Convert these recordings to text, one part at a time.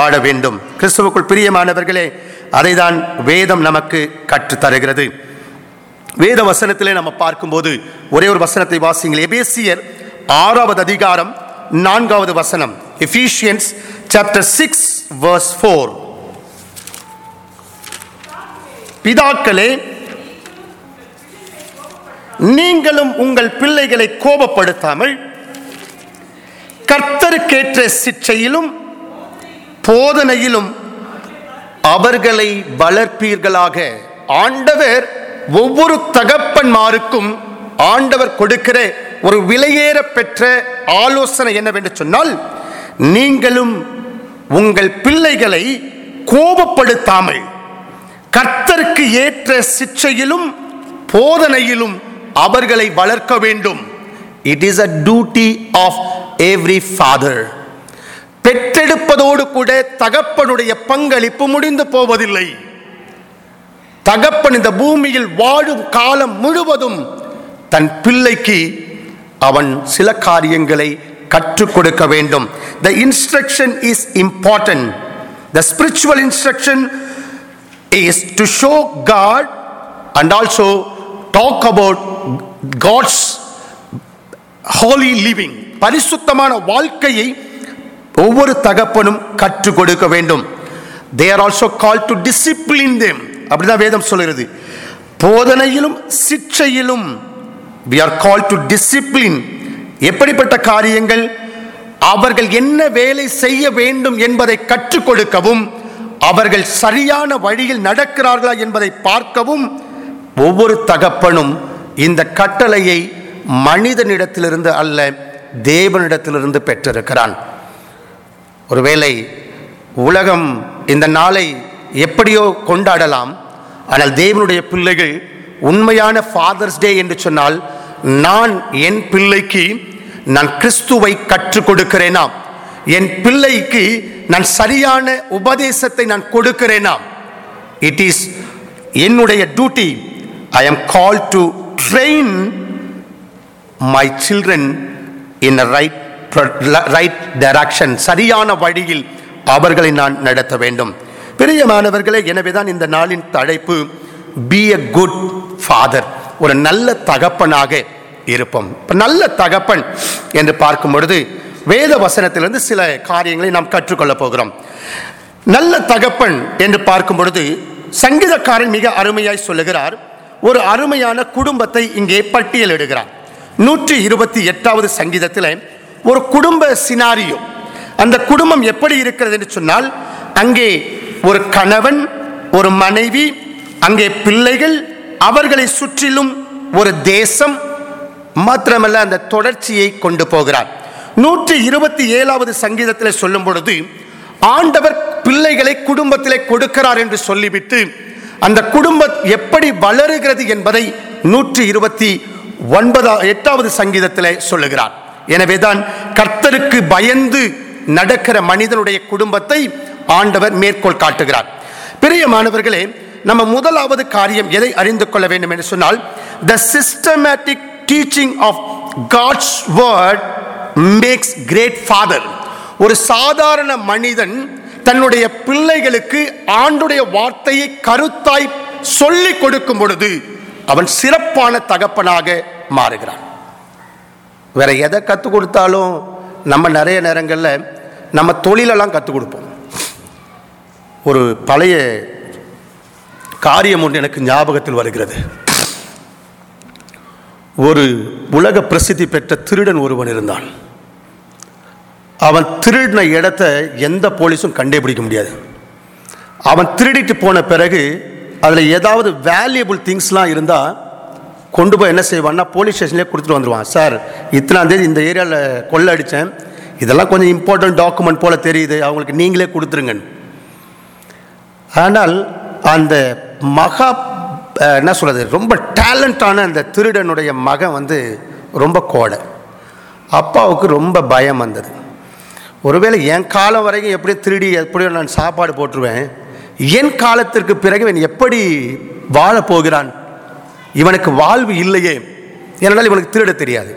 வாழ வேண்டும் கிறிஸ்துவுக்குள் பிரியமானவர்களே அதைதான் வேதம் நமக்கு கற்றுத் தருகிறது வேத வசனத்திலே நம்ம பார்க்கும்போது ஒரே ஒரு வசனத்தை வாசிங்கள் எபேசியர் ஆறாவது அதிகாரம் நான்காவது வசனம் Ephesians chapter six verse four பிதாக்களே நீங்களும் உங்கள் பிள்ளைகளை கோபப்படுத்தாமல் கர்த்தருக்கேற்ற சிற்றையிலும் போதனையிலும் அவர்களை வளர்ப்பீர்களாக ஆண்டவர் ஒவ்வொரு தகப்பன்மாருக்கும் ஆண்டவர் கொடுக்கிற ஒரு விலையேற பெற்ற ஆலோசனை என்னவென்று சொன்னால் நீங்களும் உங்கள் பிள்ளைகளை கோபப்படுத்தாமல் கர்த்தருக்கு ஏற்ற சிற்றையிலும் போதனையிலும் அவர்களை வளர்க்க வேண்டும் it is a duty of every father பெற்றெடுப்பதோடு கூட தகப்பனுடைய பங்களிப்பு முடிந்து போவதில்லை தகப்பன் இந்த பூமியில் வாழும் காலம் முழுவதும் தன் பிள்ளைக்கு அவன் சில காரியங்களை கற்றுக் கொடுக்க வேண்டும் the instruction is important the spiritual instruction is to show God and also talk about God's holy living பரிசுத்தமான வாழ்க்கையை ஒவ்வொரு தகப்பனும் கற்றுக் கொடுக்க வேண்டும் they are also call to discipline them அப்படிதான் வேதம் சொல்கிறது போதனையிலும் சிற்றையிலும் we are called to discipline எப்படிப்பட்ட காரியங்கள் அவர்கள் என்ன வேலை செய்ய வேண்டும் என்பதை கற்றுக் கொடுக்கவும் அவர்கள் சரியான வழியில் நடக்கிறார்களா என்பதை பார்க்கவும் ஒவ்வொரு தகப்பனும் இந்த கட்டளையை மனிதனிடத்திலிருந்து அல்ல தேவனிடத்திலிருந்து பெற்றிருக்கிறான் ஒருவேளை உலகம் இந்த நாளை எப்படியோ கொண்டாடலாம் ஆனால் தேவனுடைய பிள்ளைகள் உண்மையான ஃபாதர்ஸ் டே என்று சொன்னால் நான் என் பிள்ளைக்கு நான் கிறிஸ்துவை கற்றுக் கொடுக்கிறேனா என் பிள்ளைக்கு நான் சரியான உபதேசத்தை நான் கொடுக்கிறேனா இட் இஸ் என்னுடைய duty I am call to train my children in right right direction சரியான வழியில் அவர்களை நான் நடத்த வேண்டும் பிரியமானவர்களே எனவேதான் இந்த நாளின் தலைப்பு பி எ குட் ஃபாதர் ஒரு நல்ல தகப்பனாக இருப்போம் இப்ப நல்ல தகப்பன் என்று பார்க்கும் பொழுது வேத வசனத்திலிருந்து சில காரியங்களை நாம் கற்றுக்கொள்ள போகிறோம் நல்ல தகப்பன் என்று பார்க்கும் பொழுது சங்கீதக்காரன் மிக அருமையாய் சொல்லுகிறார் ஒரு அருமையான குடும்பத்தை இங்கே பட்டியலிடுகிறார் நூற்றி இருபத்தி எட்டாவது சங்கீதத்தில் ஒரு குடும்ப சினாரியோ அந்த குடும்பம் எப்படி இருக்கிறது என்று சொன்னால் அங்கே ஒரு கணவன் ஒரு மனைவி அங்கே பிள்ளைகள் அவர்களை சுற்றிலும் ஒரு தேசம் மாத்திரமல்ல அந்த தொடர்ச்சியை கொண்டு போகிறார் நூற்றி இருபத்தி ஏழாவது சங்கீதத்தில் சொல்லும் பொழுது ஆண்டவர் பிள்ளைகளை குடும்பத்திலே கொடுக்கிறார் என்று சொல்லிவிட்டு அந்த குடும்பம் எப்படி வளருகிறது என்பதை நூற்றி இருபத்தி ஒன்பதா எட்டாவது சங்கீதத்தில் சொல்லுகிறார் எனவேதான் கர்த்தருக்கு பயந்து நடக்கிற மனிதனுடைய குடும்பத்தை ஆண்டவர் மேற்கோள் காட்டுகிறார் பிரியமானவர்களே நம்ம முதலாவது காரியம் எதை அறிந்து கொள்ள வேண்டும் என்று சொன்னால் the systematic teaching of God's word makes great father ஒரு சாதாரண மனிதன் தன்னுடைய பிள்ளைகளுக்கு ஆண்டுடைய வார்த்தையை கருத்தாய் சொல்லிக் கொடுக்கும் பொழுது அவன் சிறப்பான தகப்பனாக மாறுகிறான் வேற எதை கற்றுக் கொடுத்தாலும் நம்ம நிறைய நேரங்களில் நம்ம தொழிலெல்லாம் கற்றுக் கொடுப்போம் ஒரு பழைய காரியம் ஒன்று எனக்கு ஞாபகத்தில் வருகிறது ஒரு உலக பிரசித்தி பெற்ற திருடன் ஒருவன் இருந்தான் அவன் திருடின இடத்த எந்த போலீஸும் கண்டுபிடிக்க முடியாது அவன் திருடிட்டு போன பிறகு அதில் ஏதாவது வேல்யூபிள் திங்ஸ்லாம் இருந்தால் கொண்டு போய் என்ன செய்வான்னா போலீஸ் ஸ்டேஷன்லேயே கொடுத்துட்டு வந்துடுவான் சார் இத்தனாம் தேதி இந்த ஏரியாவில் கொள்ளை அடித்தேன் இதெல்லாம் கொஞ்சம் இம்பார்ட்டன்ட் டாக்குமெண்ட் போல் தெரியுது அவங்களுக்கு நீங்களே கொடுத்துருங்கன்னு ஆனால் அந்த மகா அஹ், என்ன சொல்கிறது ரொம்ப டேலண்டான அந்த திருடனுடைய மகன் வந்து ரொம்ப கோடை அப்பாவுக்கு ரொம்ப பயம் வந்தது ஒருவேளை என் காலம் வரைக்கும் எப்படி திருடி எப்படியோ நான் சாப்பாடு போட்டுருவேன் என் காலத்திற்கு பிறகு இவன் எப்படி வாழப் போகிறான் இவனுக்கு வாழ்வு இல்லையே ஏனென்றால் இவனுக்கு திருட தெரியாது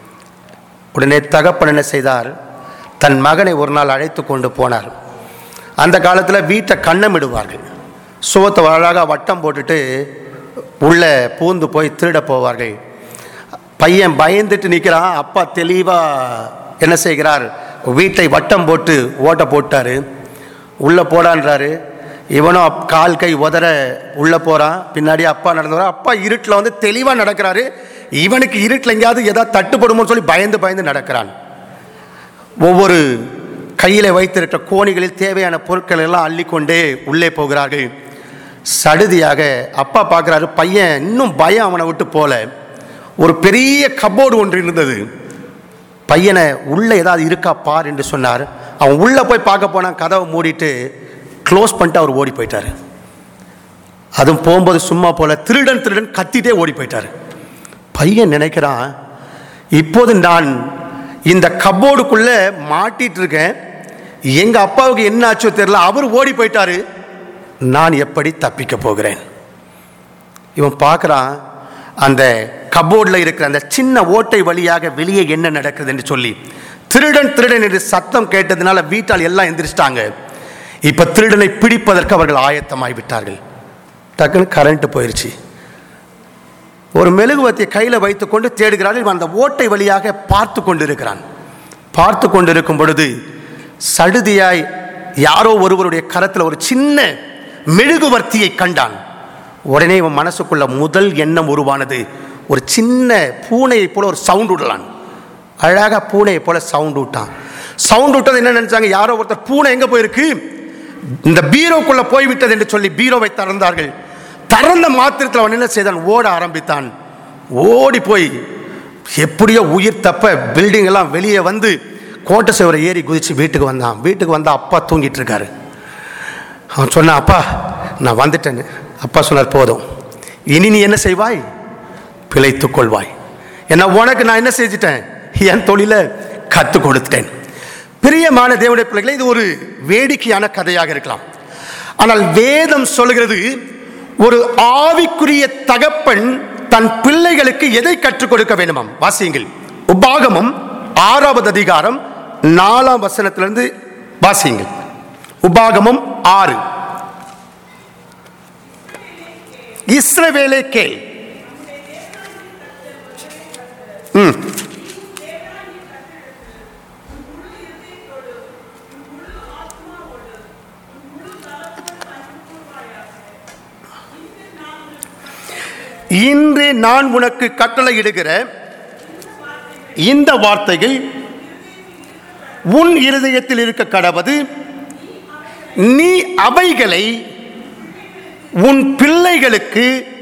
உடனே தகப்பன் என்ன செய்தார் தன் மகனை ஒரு நாள் அழைத்து கொண்டு போனார் அந்த காலத்தில் வீட்டை கண்ணமிடுவார்கள் சுவத்தை அழகாக வட்டம் போட்டுட்டு உள்ளே பூந்து போய் திருட போவார்கள் பையன் பயந்துட்டு நிற்கிறான் அப்பா தெளிவாக என்ன செய்கிறார் வீட்டை வட்டம் போட்டு ஓட்ட போட்டாரு உள்ளே போடான்றாரு இவனும் அப்- கால் கை உதற உள்ளே போகிறான் பின்னாடி அப்பா நடந்து வரான். அப்பா இருட்டில் வந்து தெளிவாக நடக்கிறாரு இவனுக்கு இருட்டில் எங்கேயாவது ஏதாவது தட்டுப்படுமோன்னு சொல்லி பயந்து பயந்து நடக்கிறான் ஒவ்வொரு கையில் வைத்திருக்கிற கோணிகளில் தேவையான பொருட்கள் எல்லாம் அள்ளிக்கொண்டே உள்ளே போகிறார்கள் சடுதியாக அப்பா பார்க்குறாரு பையன் இன்னும் பயம் அவனை விட்டு போல ஒரு பெரிய கபோர்டு ஒன்று இருந்தது பையனை உள்ளே ஏதாவது இருக்கா பார் என்று சொன்னார் அவன் உள்ளே போய் பார்க்க போனான் கதவை மூடிட்டு க்ளோஸ் பண்ணிட்டு அவர் ஓடி போயிட்டார் அதுவும் போகும்போது சும்மா போல திருடன் திருடன் கத்திட்டே ஓடி போயிட்டார் பையன் நினைக்கிறான் இப்போது நான் இந்த கப்போர்டுக்குள்ள மாட்டிட்டு இருக்கேன் எங்க அப்பாவுக்கு என்ன ஆச்சோ தெரியல அவர் ஓடி போயிட்டாரு நான் எப்படி தப்பிக்க போகிறேன் இவன் பார்க்குறான் அந்த கபோர்டில் இருக்கிற அந்த சின்ன ஓட்டை வழியாக வெளியே என்ன நடக்குது என்று சொல்லி திருடன் திருடன் என்று சத்தம் கேட்டதுனால வீட்டால் எல்லாம் எந்திரிச்சிட்டாங்க இப்போ திருடனை பிடிப்பதற்கு அவர்கள் ஆயத்தமாய் விட்டார்கள் டக்குன்னு கரண்ட் போயிடுச்சு ஒரு மெழுகுவத்தியை கையில் வைத்துக்கொண்டு தேடுகிறார்கள் இவன் அந்த ஓட்டை வழியாக பார்த்து கொண்டிருக்கிறான் பார்த்து கொண்டிருக்கும் பொழுது சடுதியாய் யாரோ ஒருவருடைய கரத்தில் ஒரு சின்ன மெழுகுவர்த்தியை கண்டான் உடனே இவன் மனசுக்குள்ள முதல் எண்ணம் உருவானது ஒரு சின்ன பூனையை போல ஒரு சவுண்ட் விடலான் அழகாக பூனையை போல சவுண்ட் விட்டான் சவுண்ட் விட்டது என்ன நினைச்சாங்க யாரோ ஒருத்தர் பூனை எங்க போயிருக்கு இந்த பீரோக்குள்ள போய்விட்டது என்று சொல்லி பீரோவை திறந்தார்கள் திறந்த மாத்திரத்தில் அவன் என்ன செய்தான் ஓட ஆரம்பித்தான் ஓடி போய் எப்படியோ உயிர் தப்ப பில்டிங் எல்லாம் வெளியே வந்து கோட்டை சுவரை ஏறி குதிச்சு வீட்டுக்கு வந்தான் வீட்டுக்கு வந்தா அப்பா தூங்கிட்டு இருக்காரு அவன் சொன்னான் அப்பா நான் வந்துட்டேன்னு அப்பா சொன்னார் போதும் இனி நீ என்ன செய்வாய் பிழைத்துக் கொள்வாய் என்ன உனக்கு நான் என்ன செஞ்சிட்டேன் என் தொழிலை கற்றுக் கொடுத்துட்டேன் பிரியமான தேவனுடைய பிள்ளைகளே இது ஒரு வேடிக்கையான கதையாக இருக்கலாம் ஆனால் வேதம் சொல்கிறது ஒரு ஆவிக்குரிய தகப்பன் தன் பிள்ளைகளுக்கு எதை கற்றுக் கொடுக்க வேண்டுமாம் வாசியுங்கள் உபாகமம் ஆறாவது அதிகாரம் நாலாம் வசனத்திலிருந்து வாசியுங்கள் உபாகமம் ஆறு இஸ்ரவேலே கேள் ம் இன்று நான் உனக்கு கட்டளையிடுகிற இந்த வார்த்தைகள் உன் இருதயத்தில் இருக்க கடவது நீ அவைகளை உன் பிள்ளைகளுக்கு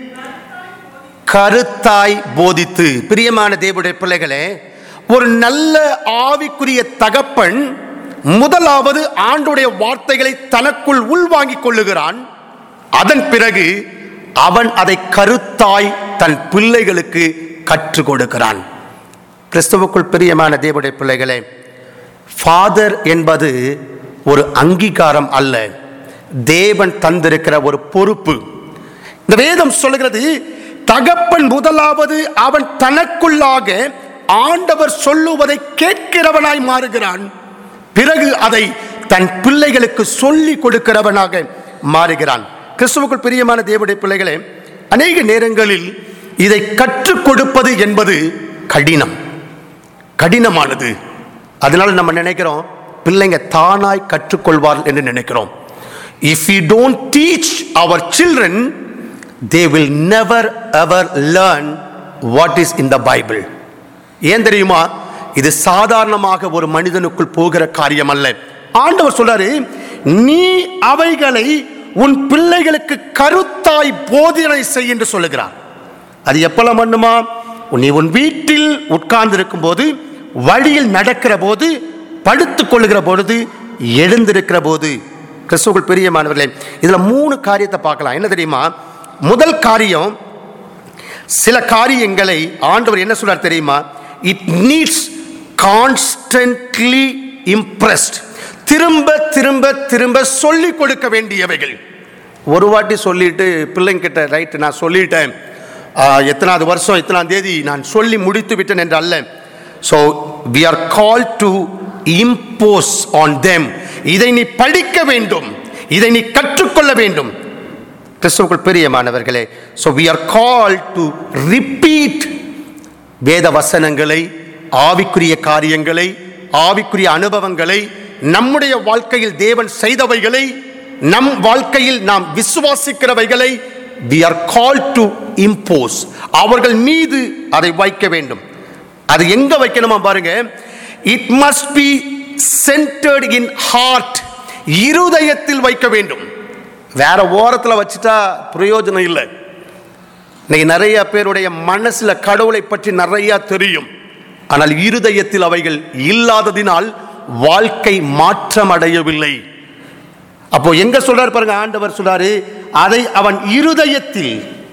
கருத்தாய் போதித்து பிரியமான தேவனுடைய பிள்ளைகளே ஒரு நல்ல ஆவிக்குரிய தகப்பன் முதலாவது ஆண்டுடைய வார்த்தைகளை தனக்குள் உள்வாங்கிக் கொள்ளுகிறான் அதன் பிறகு அவன் அதை கருத்தாய் தன் பிள்ளைகளுக்கு கற்றுக் கொடுக்கிறான் கிறிஸ்துவுக்குள் பிரியமான தேவனுடைய பிள்ளைகளே ஃபாதர் என்பது ஒரு அங்கீகாரம் அல்ல தேவன் தந்திருக்கிற ஒரு பொறுப்பு இந்த வேதம் சொல்லுகிறது தகப்பன் முதலாவது அவன் தனக்குள்ளாக ஆண்டவர் சொல்லுவதை கேட்கிறவனாய் மாறுகிறான் பிறகு அதை தன் பிள்ளைகளுக்கு சொல்லி கொடுக்கிறவனாக மாறுகிறான் கிறிஸ்துவுக்குள் பிரியமான தேவனுடைய பிள்ளைகளே அநேக நேரங்களில் இதை கற்றுக் கொடுப்பது என்பது கடினம் கடினமானது அதனால நம்ம நினைக்கிறோம் பிள்ளைங்க தானாய் கற்றுக்கொள்வார் என்று நினைக்கிறோம் இஃப் யூ டோன்ட் டீச் அவர் children they will never ever learn what is in the Bible ஏன் தெரியுமா இது சாதாரணமாக ஒரு மனிதனுக்குள் போகிற காரியம் அல்ல ஆண்டவர் சொல்றாரு நீ அவைகளை உன் பிள்ளைகளுக்கு கருத்தாய் போதனை செய் என்று சொல்லுகிறார் அது எப்பெல்லாம் பண்ணுமா நீ உன் வீட்டில் உட்கார்ந்து இருக்கும் போது வழியில் நடக்கிற போது படுத்துக் கொள்ளுகிற பொழுது எழுந்திருக்கிற போது கிறிஸ்துவுக்குள் பிரியமானவர்களே இதுல மூணு காரியத்தை பார்க்கலாம் என்ன தெரியுமா முதல் காரியம் சில காரியங்களை ஆண்டவர் என்ன சொல்றார் தெரியுமா இட் நீட்ஸ் கான்ஸ்டன்ட்லி இம்ப்ரெஸ்ட் திரும்ப திரும்ப திரும்ப சொல்லிக் கொடுக்க வேண்டியவைகள் ஒரு வாட்டி சொல்லிட்டு பிள்ளைங்கிட்ட ரைட்டு நான் சொல்லிட்டேன் ஆ, எத்தனாவது வருஷம் எத்தனாம் தேதி நான் சொல்லி முடித்து விட்டேன் என்று அல்ல so we are call to impose on them இதை நீ படிக்க வேண்டும் இதை நீ கற்றுக்கொள்ள வேண்டும் கிறிஸ்துவுக்குள் பிரியமானவர்களே so we are called to repeat வேத வசனங்களை ஆவிக்குரிய காரியங்களை ஆவிக்குரிய அனுபவங்களை நம்முடைய வாழ்க்கையில் தேவன் செய்தவைகளை நம் வாழ்க்கையில் நாம் விசுவாசிக்கிறவைகளை we are called to impose அவர்கள் மீது அதை வைக்க வேண்டும் அது எங்க வைக்கணுமா பாருங்க it must be centred in heart இருதயத்தில் வைக்க வேண்டும் வேற ஓரத்தில் வச்சுட்டா பிரயோஜனம் இல்லை இன்னைக்கு நிறைய பேருடைய மனசுல கடவுளை பற்றி நிறைய தெரியும் ஆனால் இருதயத்தில் அவைகள் இல்லாததினால் வாழ்க்கை மாற்றம் அடையவில்லை அப்போ எங்க சொல்றாரு பாருங்க ஆண்டவர் சொல்றாரு அதை அவன் இருதயத்தில்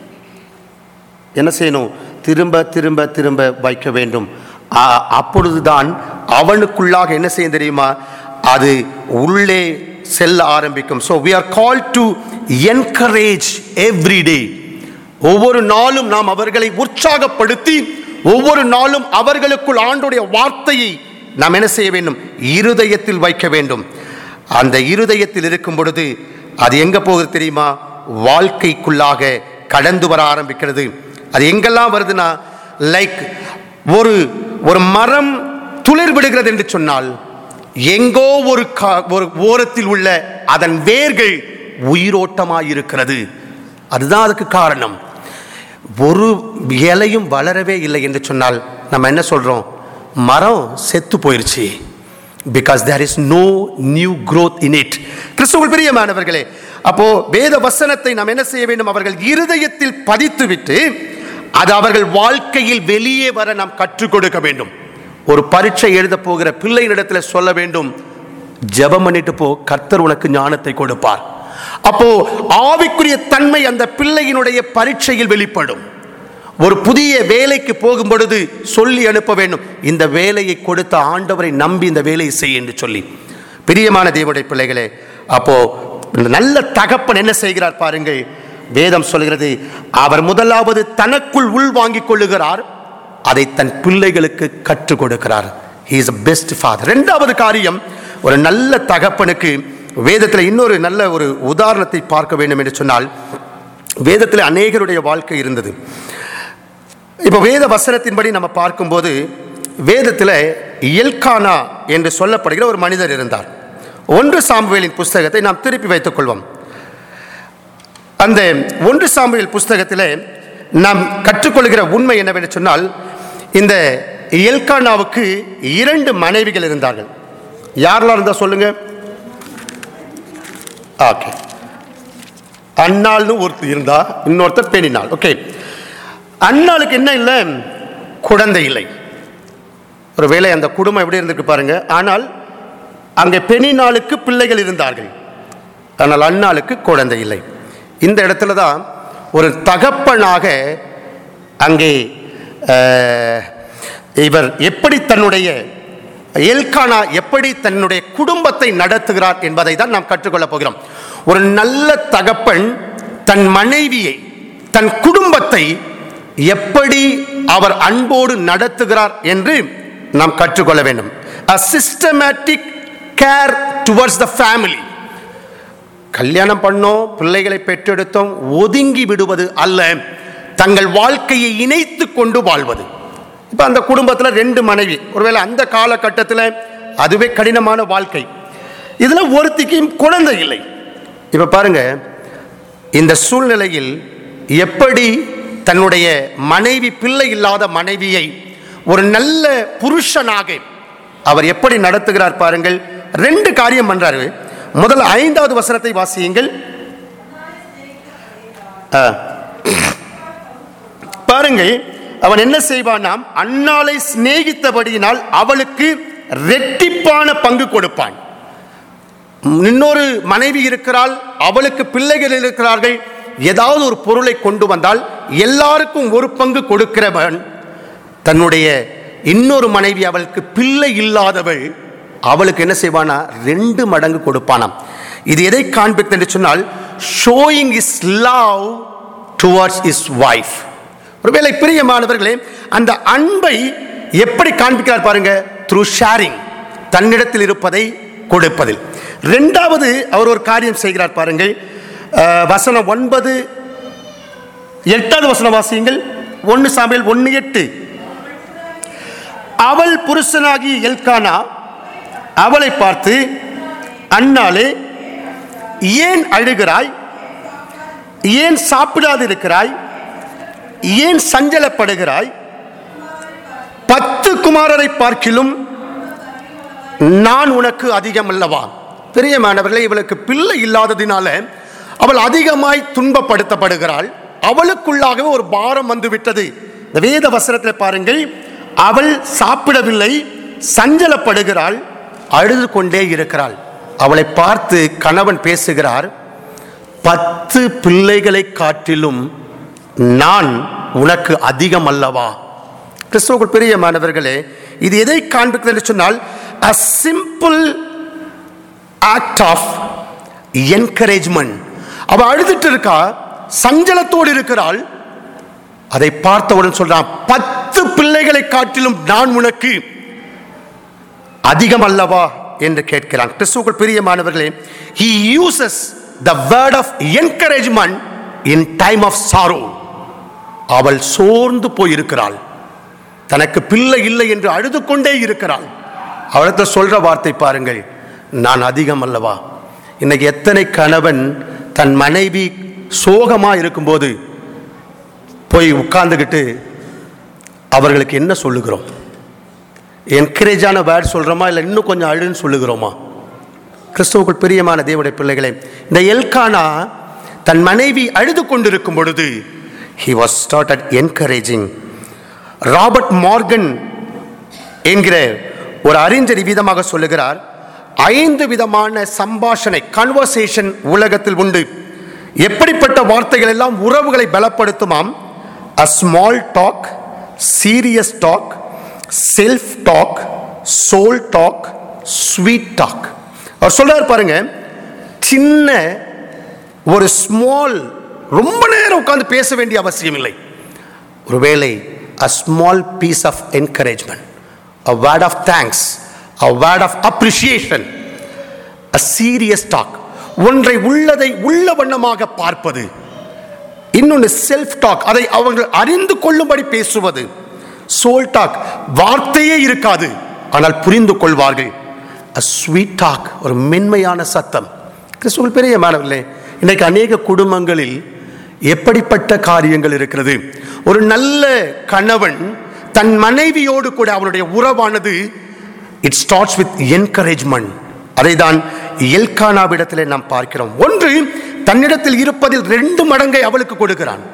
என்ன செய்யணும் திரும்ப திரும்ப திரும்ப வைக்க வேண்டும் ஆ- அப்பொழுதுதான் அவனுக்குள்ளாக என்ன செய்ய தெரியுமா அது உள்ளே செல்ல ஆரம்பிக்கும் so we are called to encourage every day ஒவ்வொரு நாளும் நாம் அவர்களை உற்சாகப்படுத்தி ஒவ்வொரு நாளும் அவர்களுக்குள் ஆண்டுடைய வார்த்தையை நாம் என்ன செய்ய வேண்டும் இருதயத்தில் வைக்க வேண்டும் அந்த இருதயத்தில் இருக்கும் பொழுது அது எங்க போகுது தெரியுமா வாழ்க்கைக்குள்ளாக கடந்து வர ஆரம்பிக்கிறது அது எங்கெல்லாம் வருதுன்னா லைக் ஒரு ஒரு மரம் துளிர் விடுகிறது என்று சொன்னால் எங்கோ ஒரு கா- ஒரு ஓரத்தில் உள்ள அதன் வேர்கள் உயிரோட்டமாய் இருக்கிறது அதுதான் அதுக்கு காரணம் ஒரு இலையும் வளரவே இல்லை என்று சொன்னால் நம்ம என்ன சொல்றோம் மரம் செத்து போயிருச்சு because there is no new growth in it கிறிஸ்துவுள் பிரியமானவர்களே அப்போ வேத வசனத்தை நாம் என்ன செய்ய வேண்டும் அவர்கள் இருதயத்தில் பதித்துவிட்டு அது அவர்கள் வாழ்க்கையில் வெளியே வர நாம் கற்றுக் கொடுக்க வேண்டும் ஒரு பரீட்சை எழுத போகிற பிள்ளையினிடத்தில் சொல்ல வேண்டும் ஜெபம் பண்ணிட்டு போ கர்த்தர் உனக்கு ஞானத்தை கொடுப்பார் அப்போ ஆவிக்குரிய தன்மை அந்த பிள்ளையினுடைய பரீட்சையில் வெளிப்படும் ஒரு புதிய வேலைக்கு போகும் பொழுது சொல்லி அனுப்ப வேண்டும் இந்த வேலையை கொடுத்த ஆண்டவரை நம்பி இந்த வேலையை செய் என்று சொல்லி பிரியமான தேவனுடைய பிள்ளைகளே அப்போ இந்த நல்ல தகப்பன் என்ன செய்கிறார் பாருங்கள் வேதம் சொல்கிறது அவர் முதலாவது தனக்குள் உள் வாங்கிக் கொள்ளுகிறார் அதை தன் பிள்ளைகளுக்கு கற்றுக் கொடுக்கிறார் he is a best father ரெண்டாவது காரியம் ஒரு நல்ல தகப்பனுக்கு வேதத்தில் இன்னொரு நல்ல ஒரு உதாரணத்தை பார்க்க வேண்டும் என்று சொன்னால் வேதத்தில் அநேகருடைய வாழ்க்கை இருந்தது இப்போ வேத வசனத்தின்படி நம்ம பார்க்கும்போது வேதத்தில் எல்கானா என்று சொல்லப்படுகிற ஒரு மனிதர் இருந்தார் ஒன்று சாமுவேலின் புஸ்தகத்தை நாம் திருப்பி வைத்துக் கொள்வோம் அந்த ஒன்று சாமுவேல் புஸ்தகத்தில் நாம் கற்றுக்கொள்கிற உண்மை என்னவென்று சொன்னால் இந்த எல்கானாவுக்கு இரண்டு மனைவிகள் இருந்தார்கள் யாரெல்லாம் இருந்தா சொல்லுங்க ஓகே அன்னாள்னு ஒருத்தர் இருந்தா இன்னொருத்தர் பெண்ணினாள் ஓகே அன்னாளுக்கு என்ன இல்லை குழந்தை இல்லை ஒருவேளை அந்த குடும்பம் எப்படி இருந்திருக்கு பாருங்க ஆனால் அங்கே பெண்ணினாளுக்கு பிள்ளைகள் இருந்தார்கள் ஆனால் அன்னாளுக்கு குழந்தை இல்லை இந்த இடத்துல தான் ஒரு தகப்பனாக அங்கே அஹ், இவர் எப்படி தன்னுடைய எல்கானா எப்படி தன்னுடைய குடும்பத்தை நடத்துகிறார் என்பதை தான் நாம் கற்றுக்கொள்ளப் போகிறோம் ஒரு நல்ல தகப்பன் தன் மனைவியை தன் குடும்பத்தை எப்படி அவர் அன்போடு நடத்துகிறார் என்று நாம் கற்றுக்கொள்ள வேண்டும் a systematic care towards the family கல்யாணம் பண்ணோம் பிள்ளைகளை பெற்றெடுத்தோம் ஒதுங்கி விடுவது அல்ல தங்கள் வாழ்க்கையை இணைத்து கொண்டு வாழ்வது இப்போ அந்த குடும்பத்தில் ரெண்டு மனைவி ஒருவேளை அந்த காலகட்டத்தில் அதுவே கடினமான வாழ்க்கை இதில் ஒருத்திக்கும் குழந்தை இல்லை இப்போ பாருங்க இந்த சூழ்நிலையில் எப்படி தன்னுடைய மனைவி பிள்ளை இல்லாத மனைவியை ஒரு நல்ல புருஷனாக அவர் எப்படி நடத்துகிறார் பாருங்கள் ரெண்டு காரியம் பண்றாரு முதல்ல ஐந்தாவது வசனத்தை வாசியுங்கள் ஆ. பாருங்கள் அவன் என்ன செய்வானாம் அன்னாளை சிநேகித்தபடியினால் அவளுக்கு ரெட்டிப்பான பங்கு கொடுப்பான் இன்னொரு மனைவி இருக்கிறாள் அவளுக்கு பிள்ளைகள் இருக்கிறார்கள் ஏதாவது ஒரு பொருளை கொண்டு வந்தால் எல்லாருக்கும் ஒரு பங்கு கொடுக்கிறவன் தன்னுடைய இன்னொரு மனைவி அவளுக்கு பிள்ளை இல்லாதவள் அவளுக்கு என்ன செய்வானா ரெண்டு மடங்கு கொடுப்பானாம் இது எதை காண்பித்து என்று சொன்னால் showing is love towards his wife ஒருவேளை பிரியமானவர்களே அந்த அன்பை எப்படி காண்பிக்கிறார் பாருங்க த்ரூ ஷேரிங் தன்னிடத்தில் இருப்பதை கொடுப்பதில் ரெண்டாவது அவர் ஒரு காரியம் செய்கிறார் பாருங்கள் அஹ், வசனம் ஒன்பது எட்டாவது வசனம் வாசியுங்கள் ஒன்று சாமியல் ஒன்று எட்டு அவள் புருஷனாகி எல்கானா அவளை பார்த்து அண்ணாளே ஏன் அழுகிறாய் ஏன் சாப்பிடாது இருக்கிறாய் ஏன் சஞ்சலப்படுகிறாய் பத்து குமாரரை பார்க்கிலும் நான் உனக்கு அதிகம் அல்லவா பிரியமானவர்களே இவளுக்கு பிள்ளை இல்லாததினால அவள் அதிகமாய் துன்பப்படுத்தப்படுகிறாள் அவளுக்குள்ளாகவே ஒரு பாரம் வந்து விட்டது இந்த வேத வசனத்தில் பாருங்கள் அவள் சாப்பிடவில்லை சஞ்சலப்படுகிறாள் அழுது கொண்டே இருக்கிறாள் அவளை பார்த்து கணவன் பேசுகிறார் பத்து பிள்ளைகளை காட்டிலும் நான் உனக்கு அதிகம் அல்லவா கிறிஸ்துவுக்குள் பிரியமானவர்களே இது எதை காண்பிக்கிறது என்று சொன்னால் a simple act of encouragement அவ அழுதுட்டு இருக்கா சஞ்சலத்தோடு இருக்கிறாள் அதை பார்த்தவுடன் சொல்றான் பத்து பிள்ளைகளை காட்டிலும் நான் உனக்கு அதிகம் அல்லவா என்று கேட்கிறான் கிறிஸ்துவுக்குள் பிரியமானவர்களே he uses the word of encouragement in time of sorrow அவள் சோர்ந்து போயிருக்கிறாள் தனக்கு பிள்ளை இல்லை என்று அழுது கொண்டே இருக்கிறாள் அவளத்தை சொல்ற வார்த்தை பாருங்கள் நான் அதிகம் அல்லவா இன்னைக்கு எத்தனை கணவன் தன் மனைவி சோகமா இருக்கும்போது போய் உட்கார்ந்துக்கிட்டு அவர்களுக்கு என்ன சொல்லுகிறோம் என்கரேஜான வேர்ட் சொல்கிறோமா இல்லை இன்னும் கொஞ்சம் அழுன்னு சொல்லுகிறோமா கிறிஸ்துவுக்குள் பிரியமான தேவனுடைய பிள்ளைகளே இந்த எல்கானா தன் மனைவி அழுது கொண்டிருக்கும் பொழுது he was started encouraging Robert Morgan என்கிற ஒரு அறிஞர் விதமாக சொல்லுகிறார் ஐந்து விதமான சம்பாஷணை கன்வர்சேஷன் உலகத்தில் உண்டு எப்படிப்பட்ட வார்த்தைகள் எல்லாம் உறவுகளை பலப்படுத்துமாம் a small talk serious talk self talk soul talk sweet talk அவர் சொல்றாரு பாருங்க சின்ன ஒரு ஸ்மால் ரொம்ப நேரம் உட்கார்ந்து பேச வேண்டிய அவசியம் இல்லை ஒருவேளை a small piece of encouragement a word of thanks a word of appreciation a serious talk ஒன்றை உள்ளதை உள்ள வண்ணமாக பார்ப்பது இன்னொன்று செல்ஃப் டாக் அதை அவர்கள் அறிந்து கொள்ளும்படி பேசுவது சோல் டாக் வார்த்தையே இருக்காது ஆனால் புரிந்து கொள்வார்கள் a ஸ்வீட் டாக் ஒரு மென்மையான சத்தம் கிறிஸ்துவல் பெரிய மாணவர்களே இன்னைக்கு அநேக குடும்பங்களில் எப்படிப்பட்ட காரியங்கள் இருக்கிறது ஒரு நல்ல கணவன் தன் மனைவியோடு கூட அவனுடைய உறவானது இட் ஸ்டார்ட்ஸ் வித் என்கரேஜ்மெண்ட் அதை தான் எல்கானாவிடத்தில் நாம் பார்க்கிறோம் ஒன்று தன்னிடத்தில் இருப்பதில் ரெண்டு மடங்கை அவளுக்கு கொடுக்கிறான்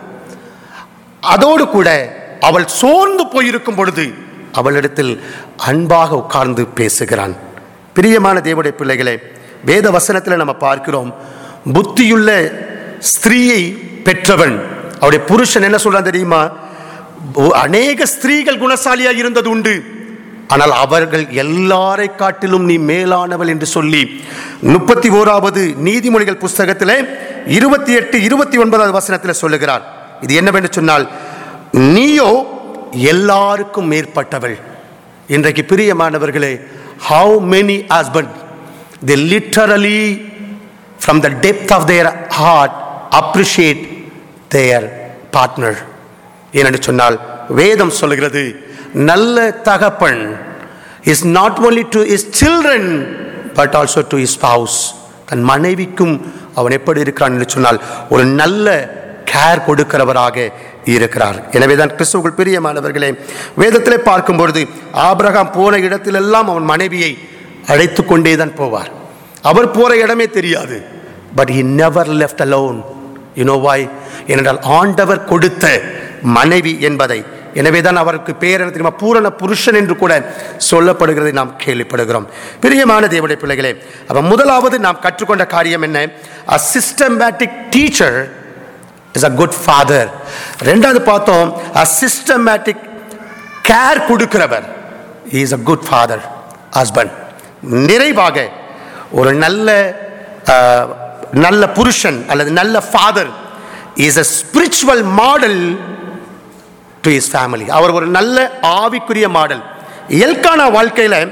அதோடு கூட அவள் சோர்ந்து போயிருக்கும் பொழுது அவளிடத்தில் அன்பாக உட்கார்ந்து பேசுகிறான் பிரியமான தேவனுடைய பிள்ளைகளே வேத வசனத்தில் நம்ம பார்க்கிறோம் புத்தியுள்ள ஸ்திரீயை பெற்றவன் அவருடைய புருஷன் என்ன சொல்றான் தெரியுமா ஒ- அநேக ஸ்திரீகள் குணசாலியா இருந்தது உண்டு ஆனால் அவர்கள் எல்லாரை காட்டிலும் நீ மேலானவள் என்று சொல்லி முப்பத்தி ஓராவது நீதிமொழிகள் புஸ்தகத்திலே இருபத்தி எட்டு இருபத்தி ஒன்பதாவது வசனத்தில் சொல்லுகிறார் இது என்னவென்று சொன்னால் நீயோ எல்லாருக்கும் மேற்பட்டவள் இன்றைக்கு பிரியமானவர்களே how many husband they literally from the depth of their heart appreciate their partner ஏனென்று சொன்னால் வேதம் சொல்லுகிறது நல்ல தகப்பன் is not only to his children but also to his spouse தன் மனைவிக்கும் அவன் எப்படி இருக்கிறான் என்று சொன்னால் ஒரு நல்ல கேர் கொடுக்கிறவராக இருக்கிறார் எனவே தான் கிறிஸ்துவுக்குள் பிரியமானவர்களே வேதத்திலே பார்க்கும் பொழுது ஆபிரகாம் போன இடத்திலெல்லாம் அவன் மனைவியை அழைத்து கொண்டே தான் போவார் அவர் போற இடமே தெரியாது but he never left alone you know why ஏனென்றால் ஆண்டவர் கொடுத்த மனைவி என்பதை எனவே தான் அவருக்கு பேர் என்ன தெரியுமா பூரண புருஷன் என்று கூட சொல்லப்படுகிறதை நாம் கேள்விப்படுகிறோம் பிரியமான தேவனுடைய பிள்ளைகளே அப்ப முதலாவது நாம் கற்றுக்கொண்ட காரியம் என்ன a systematic teacher is a good father ரெண்டாவது பார்த்தோம் a systematic கேர் கொடுக்கிறவர் he is a good father husband நிறைவாக ஒரு நல்ல அஹ், நல்ல புருஷன் அல்லது நல்ல father is a spiritual model to his family அவர் ஒரு நல்ல ஆவிக்குரிய மாடல் எல்கானா வாழ்க்கையில்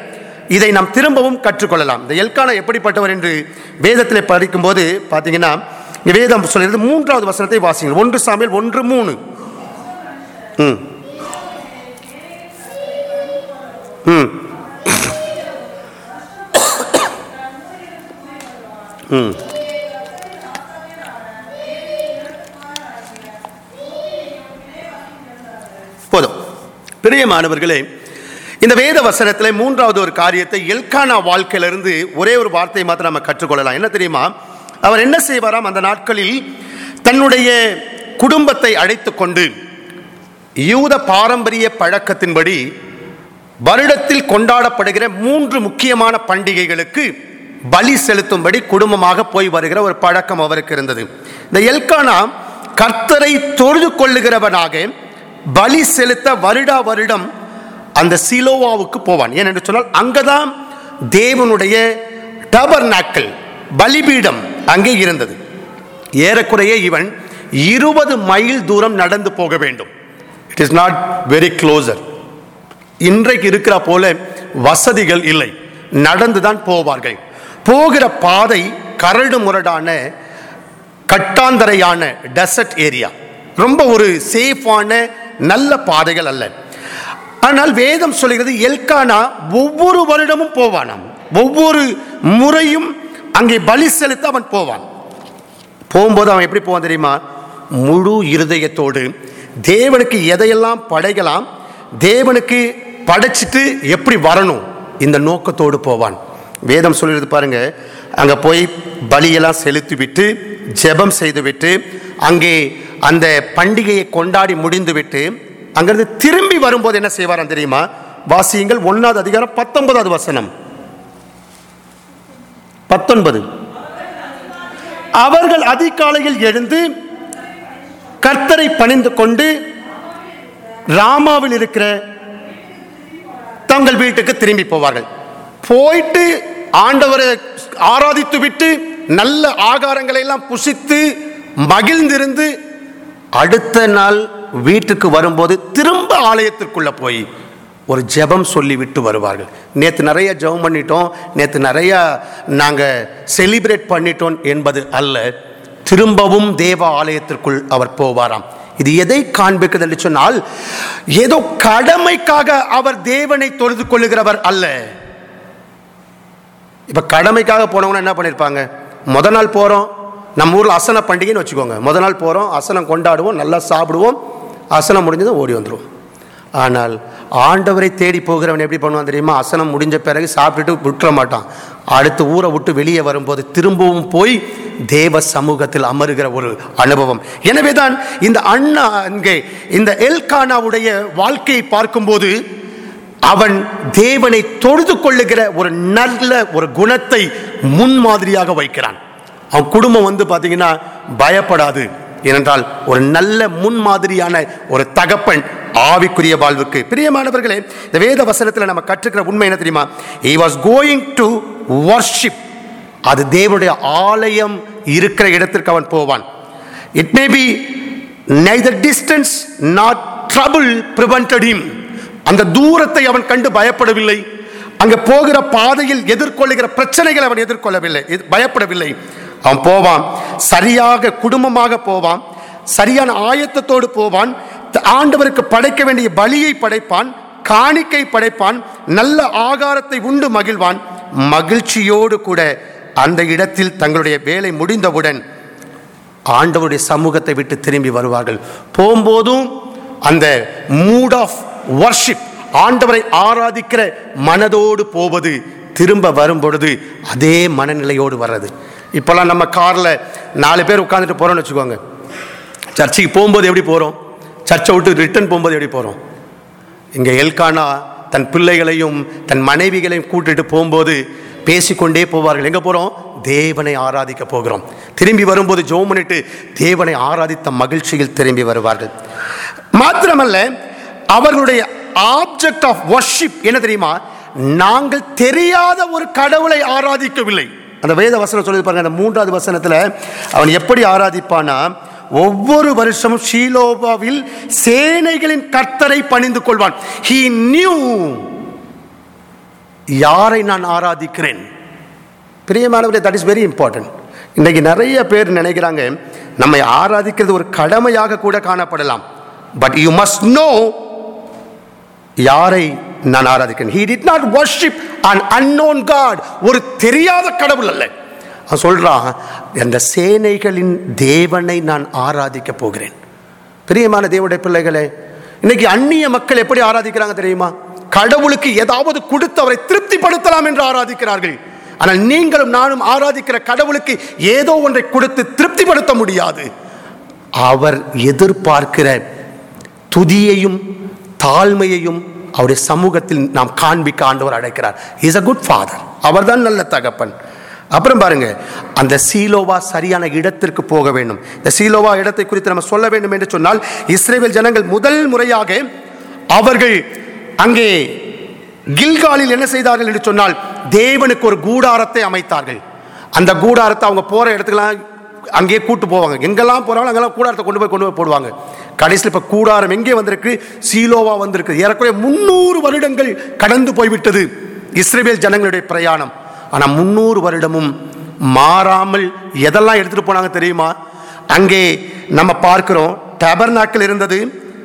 இதை நாம் திரும்பவும் கற்றுக்கொள்ளலாம் இந்த எல்கானா எப்படிப்பட்டவர் என்று வேதத்தில் படிக்கும்போது பார்த்தீங்கன்னா வேதம் சொல்கிறது மூன்றாவது வசனத்தை வாசிங்கள் ஒன்று சாமியல் ஒன்று மூணு ம் ம் ம் போதும் பிரியமானவர்களே இந்த வேத வசனத்தில் மூன்றாவது ஒரு காரியத்தை எல்கானா வாழ்க்கையிலிருந்து ஒரே ஒரு வார்த்தையை மாத்திரம் நம்ம கற்றுக்கொள்ளலாம் என்ன தெரியுமா அவர் என்ன செய்வாராம் அந்த நாட்களில் தன்னுடைய குடும்பத்தை அழைத்து கொண்டு யூத பாரம்பரிய பழக்கத்தின்படி வருடத்தில் கொண்டாடப்படுகிற மூன்று முக்கியமான பண்டிகைகளுக்கு பலி செலுத்தும்படி குடும்பமாக போய் வருகிற ஒரு பழக்கம் அவருக்கு இருந்தது இந்த எல்கானா கர்த்தரை தொழுது கொள்ளுகிறவனாக பலி செலுத்த வருடா வருடம் அந்த சிலோவாவுக்கு போவான் ஏனென்று சொன்னால் அங்கதான் தேவனுடைய டபர் நாட்கள் பலிபீடம் அங்கே இருந்தது ஏறக்குறைய இவன் இருபது மைல் தூரம் நடந்து போக வேண்டும் it is not very closer இன்றைக்கு இருக்கிற போல வசதிகள் இல்லை நடந்து தான் போவார்கள் போகிற பாதை கரடு முரடான கட்டாந்தரையான டெசர்ட் ஏரியா ரொம்ப ஒரு சேஃபான நல்ல பாதைகள் அல்ல ஆனால் வேதம் சொல்கிறது எல்கானா ஒவ்வொரு வருடமும் போவானாம் ஒவ்வொரு முறையும் அங்கே பலி செலுத்த அவன் போவான் போகும்போது அவன் எப்படி போவான் தெரியுமா முழு இருதயத்தோடு தேவனுக்கு எதையெல்லாம் படைக்கலாம் தேவனுக்கு படைச்சிட்டு எப்படி வரணும் இந்த நோக்கத்தோடு போவான் வேதம் சொல்லிடுது பாருங்க அங்கே போய் பலியெல்லாம் செலுத்தி விட்டு ஜெபம் செய்து விட்டு அங்கே அந்த பண்டிகையை கொண்டாடி முடிந்து விட்டு அங்கிருந்து திரும்பி வரும்போது என்ன செய்வாராம் தெரியுமா வாசியுங்கள் ஒன்னாவது அதிகாரம் பத்தொன்பதாவது வசனம் பத்தொன்பது அவர்கள் அதிகாலையில் எழுந்து கர்த்தரை பணிந்து கொண்டு ராமாவில் இருக்கிற தங்கள் வீட்டுக்கு திரும்பி போவார்கள் போயிட்டு ஆண்டவரை ஆராதித்து விட்டு நல்ல ஆகாரங்களை எல்லாம் புசித்து மகிழ்ந்திருந்து அடுத்த நாள் வீட்டுக்கு வரும்போது திரும்ப ஆலயத்திற்குள்ள போய் ஒரு ஜெபம் சொல்லி விட்டு வருவார்கள் நேற்று நிறைய ஜெபம் பண்ணிட்டோம் நேற்று நிறைய நாங்கள் செலிப்ரேட் பண்ணிட்டோம் என்பது அல்ல திரும்பவும் தேவ ஆலயத்திற்குள் அவர் போவாராம் இது எதை காண்பிக்கிறது என்று சொன்னால் ஏதோ கடமைக்காக அவர் தேவனை தொழுது கொள்ளுகிறவர் அல்ல இப்ப கடமைக்காக போனவங்க என்ன பண்ணியிருப்பாங்க முத நாள் போறோம் நம்ம ஊர்ல அசன பண்டிகைன்னு வச்சுக்கோங்க முத நாள் போறோம் அசனம் கொண்டாடுவோம் நல்லா சாப்பிடுவோம் அசனம் முடிஞ்சதும் ஓடி வந்துடுவோம் ஆனால் ஆண்டவரை தேடி போகிறவன் எப்படி பண்ணுவான் தெரியுமா அசனம் முடிஞ்ச பிறகு சாப்பிட்டுட்டு விட்டுற மாட்டான் அடுத்து ஊரை விட்டு வெளியே வரும்போது திரும்பவும் போய் தேவ சமூகத்தில் அமருகிற ஒரு அனுபவம் எனவே தான் இந்த அண்ணா அங்கே இந்த எல்கானாவுடைய வாழ்க்கையை பார்க்கும்போது அவன் தேவனை தொழுது கொள்ளுகிற ஒரு நல்ல ஒரு குணத்தை முன்மாதிரியாக வைக்கிறான் அவன் குடும்பம் வந்து பார்த்தீங்கன்னா பயப்படாது ஏனென்றால் ஒரு நல்ல முன்மாதிரியான ஒரு தகப்பன் ஆவிக்குரிய வாழ்வுக்கு பிரியமானவர்களே இந்த வேத வசனத்தில் நம்ம கற்றுக்கிற உண்மை என்ன தெரியுமா he was going to worship அது தேவனுடைய ஆலயம் இருக்கிற இடத்திற்கு அவன் போவான் it may be neither distance not trouble prevented him அந்த தூரத்தை அவன் கண்டு பயப்படவில்லை அங்க போகிற பாதையில் எதிர்கொள்ளுகிற பிரச்சனைகளை அவன் எதிர்கொள்ளவில்லை எது- பயப்படவில்லை அவன் போவான் சரியாக குடும்பமாக போவான் சரியான ஆயத்தத்தோடு போவான் த- ஆண்டவருக்கு படைக்க வேண்டிய பலியை படைப்பான் காணிக்கை படைப்பான் நல்ல ஆகாரத்தை உண்டு மகிழ்வான் மகிழ்ச்சியோடு கூட அந்த இடத்தில் தங்களுடைய வேலை முடிந்தவுடன் ஆண்டவருடைய சமூகத்தை விட்டு திரும்பி வருவார்கள் போகும்போதும் அந்த மூட் ஆஃப் வர்ஷிப் ஆண்டவரை ஆராதிக்கிற மனதோடு போவது திரும்ப வரும் பொழுது அதே மனநிலையோடு வர்றது இப்போல்லாம் நம்ம காரில் நாலு பேர் உட்காந்துட்டு போகிறோம்னு வச்சுக்கோங்க சர்ச்சுக்கு போகும்போது எப்படி போகிறோம் சர்ச்சை விட்டு ரிட்டர்ன் போகும்போது எப்படி போகிறோம் இங்கே எல்கானா தன் பிள்ளைகளையும் தன் மனைவிகளையும் கூட்டிட்டு போகும்போது பேசிக்கொண்டே போவார்கள் எங்கே போகிறோம் தேவனை ஆராதிக்க போகிறோம் திரும்பி வரும்போது ஜோம் பண்ணிட்டு தேவனை ஆராதித்த மகிழ்ச்சியில் திரும்பி வருவார்கள் மாத்திரமல்ல அவர்களுடைய ஆப்ஜெக்ட் ஆஃப் வர்ஷிப் என்ன தெரியுமா நாங்கள் தெரியாத ஒரு கடவுளை ஆராதிக்கவில்லை அந்த வேத வசனம் சொல்லி பாருங்க அந்த மூன்றாவது வசனத்தில் அவன் எப்படி ஆராதிப்பானா ஒவ்வொரு வருஷமும் ஷீலோபாவில் சேனைகளின் கர்த்தரை பணிந்து கொள்வான் he knew யாரை நான் ஆராதிக்கிறேன் பிரியமானவர்களே தட் இஸ் வெரி இம்பார்ட்டன்ட் இன்னைக்கு நிறைய பேர் நினைக்கிறாங்க நம்மை ஆராதிக்கிறது ஒரு கடமையாக கூட காணப்படலாம் பட் யூ மஸ்ட் நோ யாரை நான் ஆராதிக்கிறேன் he did not worship an unknown god ஒரு தெரியாத கடவுள் அல்ல அவன் சொல்றான் அந்த சேனைகளின் தேவனை நான் ஆராதிக்க போகிறேன் பிரியமான தேவனுடைய பிள்ளைகளே இன்னைக்கு அந்நிய மக்கள் எப்படி ஆராதிக்கிறாங்க தெரியுமா கடவுளுக்கு ஏதாவது கொடுத்து அவரை திருப்திப்படுத்தலாம் என்று ஆராதிக்கிறார்கள் ஆனால் நீங்களும் நானும் ஆராதிக்கிற கடவுளுக்கு ஏதோ ஒன்றை கொடுத்து திருப்திப்படுத்த முடியாது அவர் எதிர்பார்க்கிற துதியையும் தாழ்மையையும் அவருடைய சமூகத்தில் நாம் காண்பிக்க ஆண்டவர் அழைக்கிறார் இஸ் a குட் ஃபாதர் அவர்தான் நல்ல தகப்பன் அப்புறம் பாருங்க அந்த சீலோவா சரியான இடத்திற்கு போக வேண்டும் இந்த சீலோவா இடத்தை குறித்து நம்ம சொல்ல வேண்டும் என்று சொன்னால் இஸ்ரேல் ஜனங்கள் முதல் முறையாக அவர்கள் அங்கே கில்காலில் என்ன செய்தார்கள் என்று சொன்னால் தேவனுக்கு ஒரு கூடாரத்தை அமைத்தார்கள் அந்த கூடாரத்தை அவங்க போற இடத்துக்கெல்லாம் அங்கேயே கூட்டு போவாங்க எங்கெல்லாம் போறாங்களோ அங்கெல்லாம் கூடாரத்தை கொண்டு போய் கொண்டு போய் போடுவாங்க கடைசியில் இப்போ கூடாரம் எங்கே வந்திருக்கு சீலோவா வந்திருக்கு ஏறக்குறைய முந்நூறு வருடங்கள் கடந்து போய்விட்டது இஸ்ரேல் ஜனங்களுடைய பிரயாணம் ஆனால் முந்நூறு வருடமும் மாறாமல் எதெல்லாம் எடுத்துட்டு போனாங்க தெரியுமா அங்கே நம்ம பார்க்கிறோம் டபர்நாக்கள் இருந்தது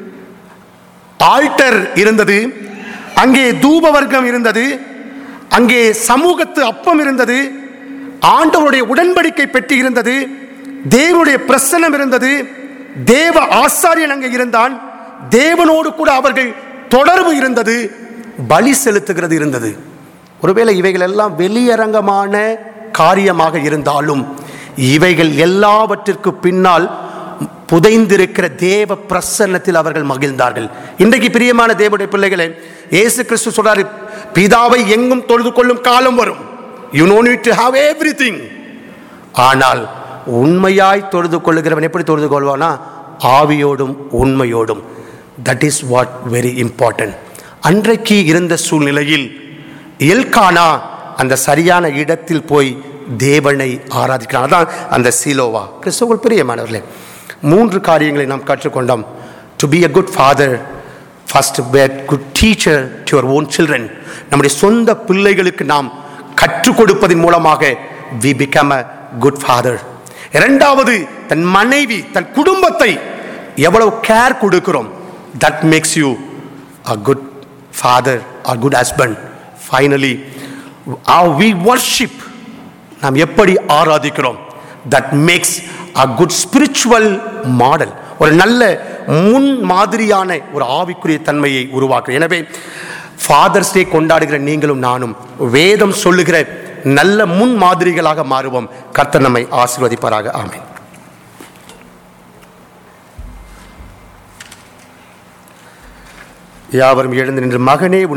ஆல்டர் இருந்தது அங்கே தூப வர்க்கம் இருந்தது அங்கே சமூகத்து அப்பம் இருந்தது ஆண்டவருடைய உடன்படிக்கை பெட்டி இருந்தது தேவனுடைய பிரசனம் இருந்தது தேவ ஆசாரியன் அங்கே இருந்தான் தேவனோடு கூட அவர்கள் தொடர்பு இருந்தது பலி செலுத்துகிறது இருந்தது ஒருவேளை இவைகள் எல்லாம் வெளியரங்கமான காரியமாக இருந்தாலும் இவைகள் எல்லாவற்றிற்கு பின்னால் புதைந்திருக்கிற தேவ பிரசன்னத்தில் அவர்கள் மகிழ்ந்தார்கள் இன்றைக்கு பிரியமான தேவனுடைய பிள்ளைகளே இயேசு கிறிஸ்து சொல்றாரு பிதாவை எங்கும் தொழுது கொள்ளும் காலம் வரும் you no need to have every ஆனால் உண்மையாய் தொழுது கொள்ளுகிறவன் எப்படி தொழுது கொள்வானா ஆவியோடும் உண்மையோடும் that is what very important அன்றைக்கு இருந்த சூழ்நிலையில் எல்கானா அந்த சரியான இடத்தில் போய் தேவனை ஆராதிக்கிறான் அதான் அந்த சீலோவா கிறிஸ்துவல் பிரியமானவர்களே மூன்று காரியங்களை நாம் கற்றுக்கொண்டோம் to be a good father first bad good teacher to your own children நம்முடைய சொந்த பிள்ளைகளுக்கு நாம் கற்றுக் கொடுப்பதன் மூலமாக we become a good father இரண்டாவது தன் மனைவி தன் குடும்பத்தை எவ்வளவு கேர் கொடுக்கிறோம் that makes you a good father a good husband finally we worship நாம் எப்படி ஆராதிக்கிறோம் that makes a good spiritual model ஒரு நல்ல முன் மாதிரியான ஒரு ஆவிக்குரிய தன்மையை உருவாக்குறோம் எனவே ஃபாதர்ஸ் டே கொண்டாடுகிற நீங்களும் நானும் வேதம் சொல்லுகிற நல்ல முன் மாதிரிகளாக மாறுவோம் கர்த்தர் நம்மை ஆசீர்வதிப்பாராக ஆமென் யாவரும் எழுந்து நின்று மகனே உன்